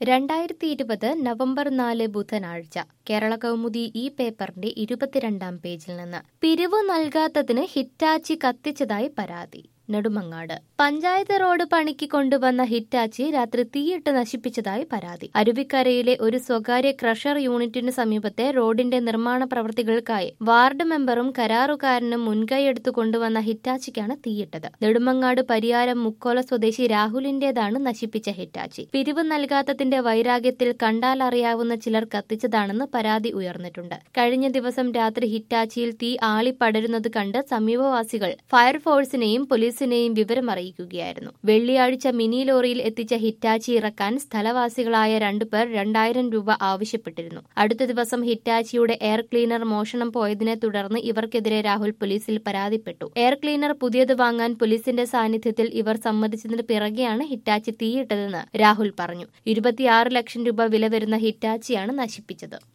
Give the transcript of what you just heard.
രണ്ടായിരത്തി ഇരുപത് നവംബർ നാല് ബുധനാഴ്ച കേരള കൗമുദി ഈ പേപ്പറിന്റെ ഇരുപത്തിരണ്ടാം പേജിൽ നിന്ന് പിരിവ് നൽകാത്തതിന് ഹിറ്റാച്ചി കത്തിച്ചതായി പരാതി നെടുമങ്ങാട് പഞ്ചായത്ത് റോഡ് പണിക്ക് കൊണ്ടുവന്ന ഹിറ്റാച്ചി രാത്രി തീയിട്ട് നശിപ്പിച്ചതായി പരാതി അരുവിക്കരയിലെ ഒരു സ്വകാര്യ ക്രഷർ യൂണിറ്റിന് സമീപത്തെ റോഡിന്റെ നിർമ്മാണ പ്രവൃത്തികൾക്കായി വാർഡ് മെമ്പറും കരാറുകാരനും മുൻകൈയെടുത്തു കൊണ്ടുവന്ന ഹിറ്റാച്ചിക്കാണ് തീയിട്ടത് നെടുമങ്ങാട് പരിയാരം മുക്കോല സ്വദേശി രാഹുലിന്റേതാണ് നശിപ്പിച്ച ഹിറ്റാച്ചി പിരിവ് നൽകാത്തതിന്റെ വൈരാഗ്യത്തിൽ കണ്ടാലറിയാവുന്ന ചിലർ കത്തിച്ചതാണെന്ന് പരാതി ഉയർന്നിട്ടുണ്ട് കഴിഞ്ഞ ദിവസം രാത്രി ഹിറ്റാച്ചിയിൽ തീ ആളിപ്പടരുന്നത് കണ്ട് സമീപവാസികൾ ഫയർഫോഴ്സിനെയും പോലീസിനെയും വിവരം അറിയിക്കുകയായിരുന്നു വെള്ളിയാഴ്ച മിനി ലോറിയിൽ എത്തിച്ച ഹിറ്റാച്ചി ഇറക്കാൻ സ്ഥലവാസികളായ രണ്ടുപേർ രണ്ടായിരം രൂപ ആവശ്യപ്പെട്ടിരുന്നു അടുത്ത ദിവസം ഹിറ്റാച്ചിയുടെ എയർ ക്ലീനർ മോഷണം പോയതിനെ തുടർന്ന് ഇവർക്കെതിരെ രാഹുൽ പോലീസിൽ പരാതിപ്പെട്ടു എയർ ക്ലീനർ പുതിയത് വാങ്ങാൻ പോലീസിന്റെ സാന്നിധ്യത്തിൽ ഇവർ സമ്മതിച്ചതിന് പിറകെയാണ് ഹിറ്റാച്ചി തീയിട്ടതെന്ന് രാഹുൽ പറഞ്ഞു ഇരുപത്തിയാറ് ലക്ഷം രൂപ വില വരുന്ന ഹിറ്റാച്ചിയാണ് നശിപ്പിച്ചത്